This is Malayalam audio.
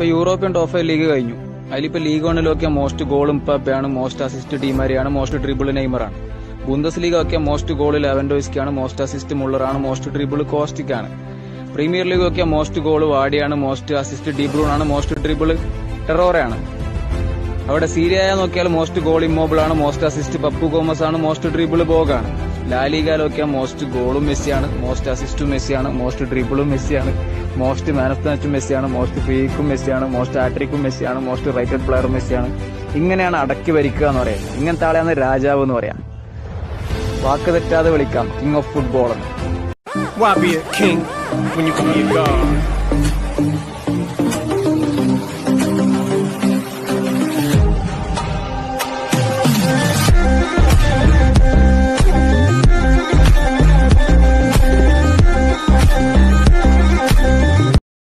ഇപ്പൊ യൂറോപ്യൻ ടോപ്പ് ഫൈവ് ലീഗ് കഴിഞ്ഞു അതിലിപ്പോ ലീഗ് വണ്ണിലൊക്കെ മോസ്റ്റ് ഗോളും പപ്പയാണ് മോസ്റ്റ് അസിസ്റ്റ് ടീമാരിയാണ് മോസ്റ്റ് ട്രിബിൾ നെയ്മറാണ് ബുന്തസ് ലീഗ് ഒക്കെ മോസ്റ്റ് ഗോൾ ലെവൻഡോയ്സ്ക്കാണ് മോസ്റ്റ് അസിസ്റ്റ് മുള്ളറാണ് മോസ്റ്റ് ട്രിബിൾ കോസ്റ്റിക്കാണ് പ്രീമിയർ ലീഗ് ഒക്കെ മോസ്റ്റ് ഗോൾ വാഡിയാണ് മോസ്റ്റ് അസിസ്റ്റ് ഡിബ്രൂൺ ആണ് മോസ്റ്റ് ട്രിബിൾ ടെറോറയാണ് അവിടെ സീരിയ നോക്കിയാൽ മോസ്റ്റ് ഗോൾ ഇമ്മോബിൾ ആണ് മോസ്റ്റ് അസിസ്റ്റ് പപ്പു ഗോമസ് ആണ് മോസ്റ്റ് ഡ്രിബിൾ ബോഗാണ് ലാലിഗയിലൊക്കെ മോസ്റ്റ് ഗോളും മെസ്സിയാണ് മോസ്റ്റ് അസിസ്റ്റും മെസ്സിയാണ് മോസ്റ്റ് ഡ്രിബിളും മെസ്സിയാണ് മോസ്റ്റ് മാൻ ഓഫ് ദ മാച്ചും മെസ്സിയാണ് മോസ്റ്റ് ഫ്രീക്കും മെസ്സിയാണ് മോസ്റ്റ് ആട്രിക്കും മെസ്സിയാണ് മോസ്റ്റ് റൈറ്റഡ് പ്ലെയറും മെസ്സിയാണ് ഇങ്ങനെയാണ് അടക്കി ഭരിക്കുക എന്ന് പറയാം ഇങ്ങനത്തെ ആളെയാണ് രാജാവ് എന്ന് പറയാം വാക്ക് തെറ്റാതെ വിളിക്കാം കിങ് ഓഫ് ഫുട്ബോൾ എന്ന് Why be a king when you can be a god?